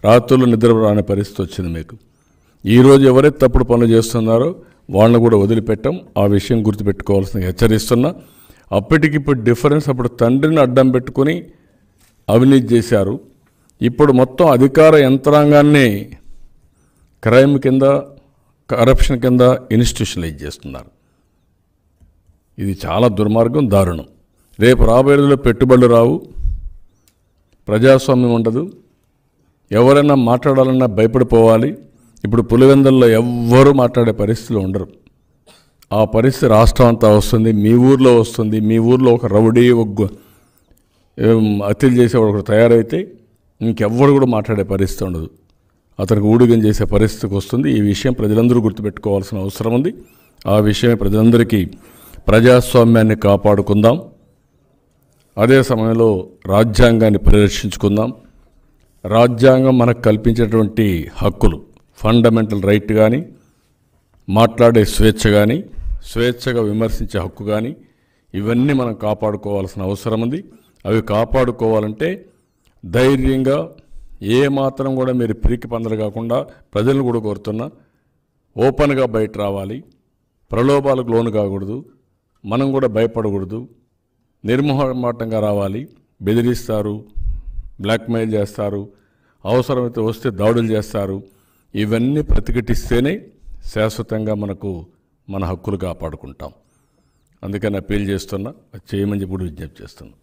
రాత్రులు నిద్ర రాని పరిస్థితి వచ్చింది మీకు ఈరోజు ఎవరైతే తప్పుడు పనులు చేస్తున్నారో వాళ్ళని కూడా వదిలిపెట్టాం ఆ విషయం గుర్తుపెట్టుకోవాల్సిన హెచ్చరిస్తున్నా అప్పటికిప్పుడు డిఫరెన్స్ అప్పుడు తండ్రిని అడ్డం పెట్టుకొని అవినీతి చేశారు ఇప్పుడు మొత్తం అధికార యంత్రాంగాన్ని క్రైమ్ కింద కరప్షన్ కింద ఇన్స్టిట్యూషనలైజ్ చేస్తున్నారు ఇది చాలా దుర్మార్గం దారుణం రేపు రాబోయే రోజుల్లో పెట్టుబడులు రావు ప్రజాస్వామ్యం ఉండదు ఎవరైనా మాట్లాడాలన్నా భయపడిపోవాలి ఇప్పుడు పులివెందుల్లో ఎవ్వరూ మాట్లాడే పరిస్థితులు ఉండరు ఆ పరిస్థితి రాష్ట్రం అంతా వస్తుంది మీ ఊర్లో వస్తుంది మీ ఊర్లో ఒక రౌడీ ఒక గు- ఏం హత్యలు చేసేవాడు ఒకడు తయారైతే ఇంకెవ్వరు కూడా మాట్లాడే పరిస్థితి ఉండదు అతనికి ఊడిగం చేసే పరిస్థితికి వస్తుంది ఈ విషయం ప్రజలందరూ గుర్తుపెట్టుకోవాల్సిన అవసరం ఉంది ఆ విషయమే ప్రజలందరికీ ప్రజాస్వామ్యాన్ని కాపాడుకుందాం అదే సమయంలో రాజ్యాంగాన్ని పరిరక్షించుకుందాం రాజ్యాంగం మనకు కల్పించేటువంటి హక్కులు ఫండమెంటల్ రైట్ కానీ మాట్లాడే స్వేచ్ఛ కానీ స్వేచ్ఛగా విమర్శించే హక్కు కానీ ఇవన్నీ మనం కాపాడుకోవాల్సిన అవసరం ఉంది అవి కాపాడుకోవాలంటే ధైర్యంగా ఏ మాత్రం కూడా మీరు పిరికి పందలు కాకుండా ప్రజలను కూడా కోరుతున్నా ఓపెన్గా బయట రావాలి ప్రలోభాలకు లోను కాకూడదు మనం కూడా భయపడకూడదు నిర్మోహమాటంగా రావాలి బెదిరిస్తారు బ్లాక్మెయిల్ చేస్తారు అవసరమైతే వస్తే దాడులు చేస్తారు ఇవన్నీ ప్రతిఘటిస్తేనే శాశ్వతంగా మనకు మన హక్కులు కాపాడుకుంటాం అందుకని అప్పీల్ చేస్తున్నా అది చేయమని చెప్పి కూడా విజ్ఞప్తి చేస్తున్నా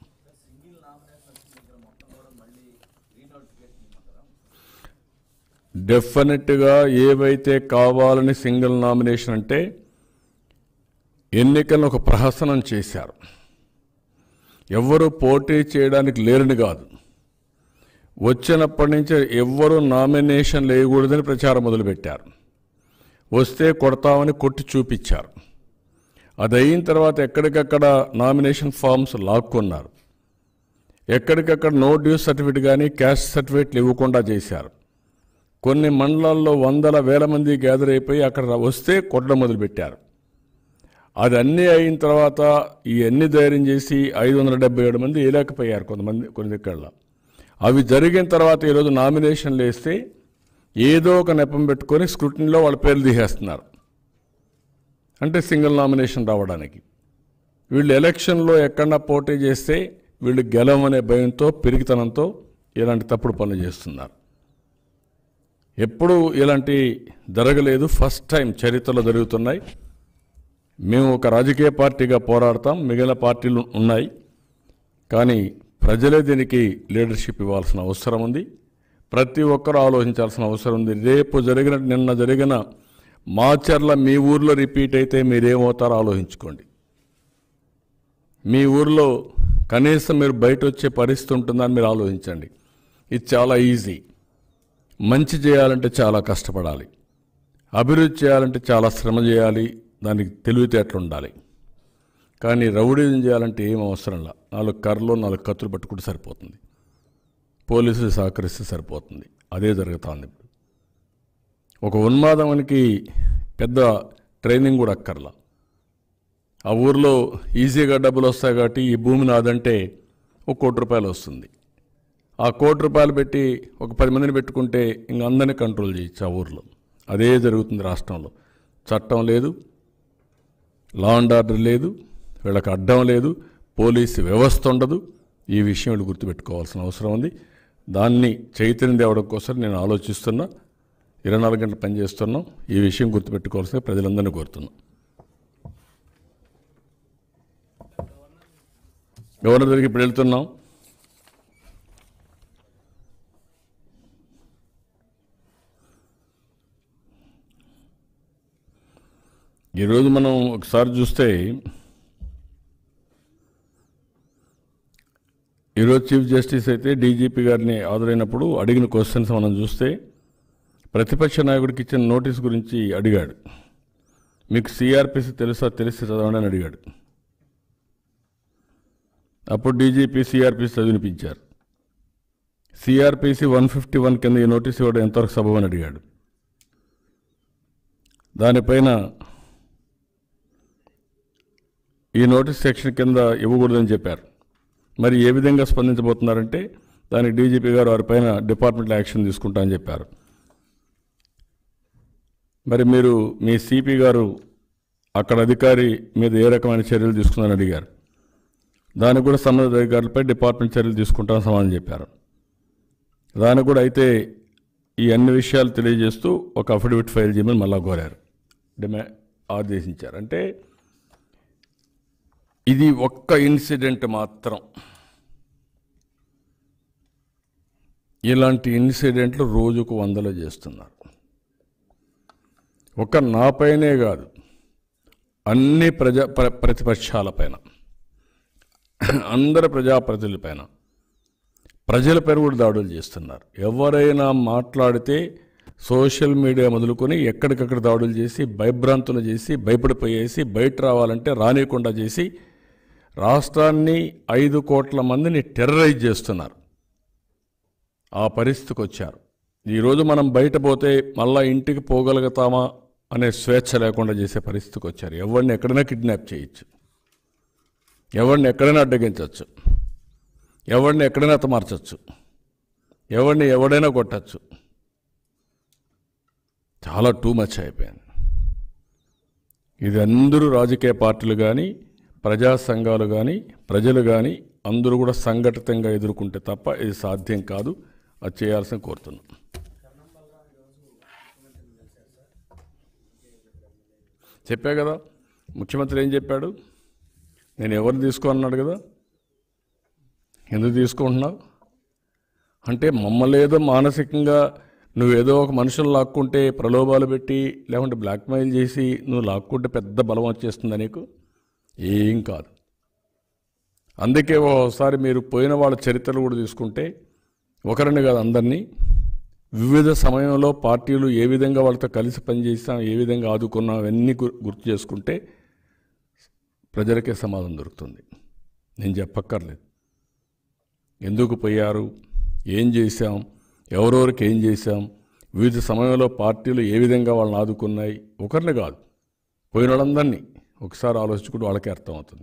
డెఫినెట్గా ఏవైతే కావాలని సింగిల్ నామినేషన్ అంటే ఎన్నికలను ఒక ప్రహసనం చేశారు ఎవ్వరూ పోటీ చేయడానికి లేరని కాదు వచ్చినప్పటి నుంచి ఎవ్వరూ నామినేషన్ వేయకూడదని ప్రచారం మొదలుపెట్టారు వస్తే కొడతామని కొట్టి చూపించారు అది అయిన తర్వాత ఎక్కడికక్కడ నామినేషన్ ఫామ్స్ లాక్కున్నారు ఎక్కడికక్కడ నో డ్యూస్ సర్టిఫికేట్ కానీ క్యాస్ట్ సర్టిఫికేట్లు ఇవ్వకుండా చేశారు కొన్ని మండలాల్లో వందల వేల మంది గ్యాదర్ అయిపోయి అక్కడ వస్తే కొట్టడం మొదలుపెట్టారు అది అన్నీ అయిన తర్వాత ఈ అన్ని ధైర్యం చేసి ఐదు వందల డెబ్బై ఏడు మంది వేయలేకపోయారు కొంతమంది కొన్ని దిక్కల్లో అవి జరిగిన తర్వాత ఈరోజు నామినేషన్లు వేస్తే ఏదో ఒక నెపం పెట్టుకొని స్క్రూటినీలో వాళ్ళ పేర్లు తీసేస్తున్నారు అంటే సింగిల్ నామినేషన్ రావడానికి వీళ్ళు ఎలక్షన్లో ఎక్కడన్నా పోటీ చేస్తే వీళ్ళు గెలవమనే భయంతో పిరికితనంతో ఇలాంటి తప్పుడు పనులు చేస్తున్నారు ఎప్పుడు ఇలాంటి జరగలేదు ఫస్ట్ టైం చరిత్రలో జరుగుతున్నాయి మేము ఒక రాజకీయ పార్టీగా పోరాడతాం మిగిలిన పార్టీలు ఉన్నాయి కానీ ప్రజలే దీనికి లీడర్షిప్ ఇవ్వాల్సిన అవసరం ఉంది ప్రతి ఒక్కరూ ఆలోచించాల్సిన అవసరం ఉంది రేపు జరిగిన నిన్న జరిగిన మాచర్ల మీ ఊర్లో రిపీట్ అయితే మీరేమవుతారో ఆలోచించుకోండి మీ ఊర్లో కనీసం మీరు బయట వచ్చే పరిస్థితి ఉంటుందని మీరు ఆలోచించండి ఇది చాలా ఈజీ మంచి చేయాలంటే చాలా కష్టపడాలి అభివృద్ధి చేయాలంటే చాలా శ్రమ చేయాలి దానికి తెలివితేటలు ఉండాలి కానీ రౌడీజం చేయాలంటే ఏం అవసరంలా నాలుగు కర్రలో నాలుగు కత్తులు పట్టుకుంటే సరిపోతుంది పోలీసులు సహకరిస్తే సరిపోతుంది అదే జరుగుతుంది ఇప్పుడు ఒక ఉన్మాదానికి పెద్ద ట్రైనింగ్ కూడా అక్కర్లా ఆ ఊర్లో ఈజీగా డబ్బులు వస్తాయి కాబట్టి ఈ భూమి నాదంటే ఒక కోటి రూపాయలు వస్తుంది ఆ కోటి రూపాయలు పెట్టి ఒక పది మందిని పెట్టుకుంటే ఇంక అందరినీ కంట్రోల్ చేయొచ్చు ఆ ఊర్లో అదే జరుగుతుంది రాష్ట్రంలో చట్టం లేదు లా అండ్ ఆర్డర్ లేదు వీళ్ళకి అడ్డం లేదు పోలీసు వ్యవస్థ ఉండదు ఈ విషయం వీళ్ళు గుర్తుపెట్టుకోవాల్సిన అవసరం ఉంది దాన్ని చైతన్యం తేవడం కోసం నేను ఆలోచిస్తున్నా ఇరవై నాలుగు గంటలు పనిచేస్తున్నాం ఈ విషయం గుర్తుపెట్టుకోవాల్సిన ప్రజలందరినీ కోరుతున్నాం గవర్నర్ దగ్గరికి ఇప్పుడు వెళ్తున్నాం ఈరోజు మనం ఒకసారి చూస్తే ఈరోజు చీఫ్ జస్టిస్ అయితే డీజీపీ గారిని హాజరైనప్పుడు అడిగిన క్వశ్చన్స్ మనం చూస్తే ప్రతిపక్ష నాయకుడికి ఇచ్చిన నోటీస్ గురించి అడిగాడు మీకు సిఆర్పిసి తెలుసా తెలిసి చదవండి అని అడిగాడు అప్పుడు డీజీపీ సిఆర్పిసి చదివినిపించారు సిఆర్పిసి వన్ ఫిఫ్టీ వన్ కింద ఈ నోటీస్ ఇవ్వడం ఎంతవరకు సబబని అడిగాడు దానిపైన ఈ నోటీస్ సెక్షన్ కింద ఇవ్వకూడదని చెప్పారు మరి ఏ విధంగా స్పందించబోతున్నారంటే దానికి డీజీపీ గారు వారి పైన డిపార్ట్మెంట్ యాక్షన్ తీసుకుంటా అని చెప్పారు మరి మీరు మీ సిపి గారు అక్కడ అధికారి మీద ఏ రకమైన చర్యలు తీసుకుందని అడిగారు దానికి కూడా సంబంధిత అధికారులపై డిపార్ట్మెంట్ చర్యలు తీసుకుంటామని సమాధానం చెప్పారు దానికి కూడా అయితే ఈ అన్ని విషయాలు తెలియజేస్తూ ఒక అఫిడవిట్ ఫైల్ చేయమని మళ్ళా కోరారు డిమా ఆదేశించారు అంటే ఇది ఒక్క ఇన్సిడెంట్ మాత్రం ఇలాంటి ఇన్సిడెంట్లు రోజుకు వందలు చేస్తున్నారు ఒక నాపైనే కాదు అన్ని ప్రజా ప్ర- ప్రతిపక్షాలపైన అందరి ప్రజాప్రతినిధులపైన ప్రజలపైన కూడా దాడులు చేస్తున్నారు ఎవరైనా మాట్లాడితే సోషల్ మీడియా మొదలుకొని ఎక్కడికక్కడ దాడులు చేసి భయభ్రాంతులు చేసి భయపడిపోయేసి బయట రావాలంటే రానియకుండా చేసి రాష్ట్రాన్ని ఐదు కోట్ల మందిని టెర్రరైజ్ చేస్తున్నారు ఆ పరిస్థితికి వచ్చారు ఈరోజు మనం బయట పోతే మళ్ళా ఇంటికి పోగలుగుతామా అనే స్వేచ్ఛ లేకుండా చేసే పరిస్థితికి వచ్చారు ఎవరిని ఎక్కడైనా కిడ్నాప్ చేయొచ్చు ఎవరిని ఎక్కడైనా అడ్డగించవచ్చు ఎవరిని ఎక్కడైనా మార్చచ్చు ఎవరిని ఎవడైనా కొట్టచ్చు చాలా టూ మచ్ అయిపోయింది ఇది అందరూ రాజకీయ పార్టీలు కానీ ప్రజా సంఘాలు కానీ ప్రజలు కానీ అందరూ కూడా సంఘటితంగా ఎదుర్కొంటే తప్ప ఇది సాధ్యం కాదు అది చేయాల్సిన కోరుతున్నాం చెప్పా కదా ముఖ్యమంత్రి ఏం చెప్పాడు నేను ఎవరు తీసుకో అన్నాడు కదా ఎందుకు తీసుకుంటున్నావు అంటే మమ్మల్ని ఏదో మానసికంగా నువ్వేదో ఒక మనుషులు లాక్కుంటే ప్రలోభాలు పెట్టి లేకుంటే బ్లాక్మెయిల్ చేసి నువ్వు లాక్కుంటే పెద్ద బలం వచ్చేస్తుందా నీకు ఏం కాదు అందుకే ఒకసారి మీరు పోయిన వాళ్ళ చరిత్రలు కూడా తీసుకుంటే ఒకరిని కాదు అందరినీ వివిధ సమయంలో పార్టీలు ఏ విధంగా వాళ్ళతో కలిసి పనిచేసాం ఏ విధంగా ఆదుకున్నాం అవన్నీ గు- గుర్తు చేసుకుంటే ప్రజలకే సమాధానం దొరుకుతుంది నేను చెప్పక్కర్లేదు ఎందుకు పోయారు ఏం చేశాం ఎవరెవరికి ఏం చేశాం వివిధ సమయంలో పార్టీలు ఏ విధంగా వాళ్ళని ఆదుకున్నాయి ఒకరిని కాదు పోయిన వాళ్ళందరినీ ఒకసారి ఆలోచించుకుంటే వాళ్ళకే అర్థమవుతుంది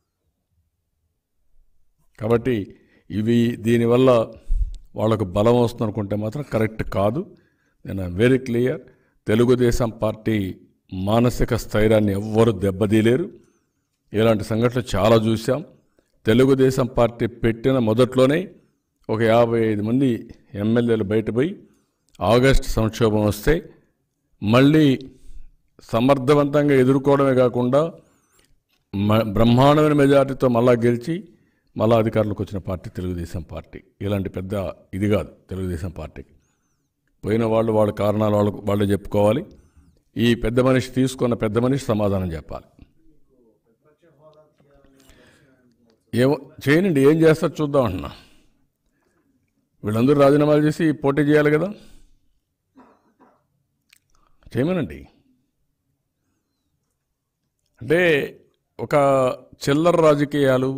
కాబట్టి ఇవి దీనివల్ల వాళ్ళకు బలం వస్తుంది అనుకుంటే మాత్రం కరెక్ట్ కాదు నేను వెరీ క్లియర్ తెలుగుదేశం పార్టీ మానసిక స్థైర్యాన్ని ఎవ్వరు దెబ్బతీయలేరు ఇలాంటి సంఘటనలు చాలా చూసాం తెలుగుదేశం పార్టీ పెట్టిన మొదట్లోనే ఒక యాభై ఐదు మంది ఎమ్మెల్యేలు బయటపోయి ఆగస్టు సంక్షోభం వస్తే మళ్ళీ సమర్థవంతంగా ఎదుర్కోవడమే కాకుండా మ- బ్రహ్మాండమైన మెజార్టీతో మళ్ళా గెలిచి మళ్ళా అధికారంలోకి వచ్చిన పార్టీ తెలుగుదేశం పార్టీ ఇలాంటి పెద్ద ఇది కాదు తెలుగుదేశం పార్టీకి పోయిన వాళ్ళు వాళ్ళ కారణాలు వాళ్ళు వాళ్ళే చెప్పుకోవాలి ఈ పెద్ద మనిషి తీసుకున్న పెద్ద మనిషి సమాధానం చెప్పాలి ఏమో చేయనండి ఏం చేస్తారు చూద్దాం అంటున్నా వీళ్ళందరూ రాజీనామాలు చేసి పోటీ చేయాలి కదా చేయమనండి అంటే ఒక చిల్లర రాజకీయాలు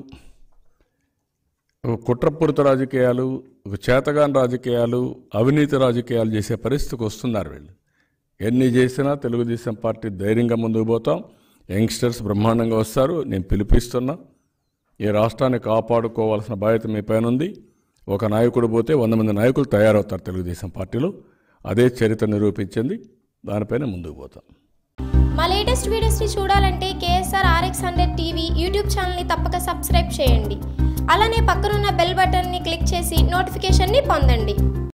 ఒక కుట్రపూరిత రాజకీయాలు ఒక చేతగాని రాజకీయాలు అవినీతి రాజకీయాలు చేసే పరిస్థితికి వస్తున్నారు వీళ్ళు ఎన్ని చేసినా తెలుగుదేశం పార్టీ ధైర్యంగా ముందుకు పోతాం యంగ్స్టర్స్ బ్రహ్మాండంగా వస్తారు నేను పిలిపిస్తున్నా ఈ రాష్ట్రాన్ని కాపాడుకోవాల్సిన బాధ్యత మీ పైన ఉంది ఒక నాయకుడు పోతే వంద మంది నాయకులు తయారవుతారు తెలుగుదేశం పార్టీలో అదే చరిత్ర నిరూపించింది దానిపైన ముందుకు పోతాం మా లేటెస్ట్ వీడియోస్ని చూడాలంటే KSR RX hundred TV YouTube ఛానల్ని తప్పక సబ్స్క్రైబ్ చేయండి అలానే పక్కనున్న బెల్ బటన్ని క్లిక్ చేసి నోటిఫికేషన్ని పొందండి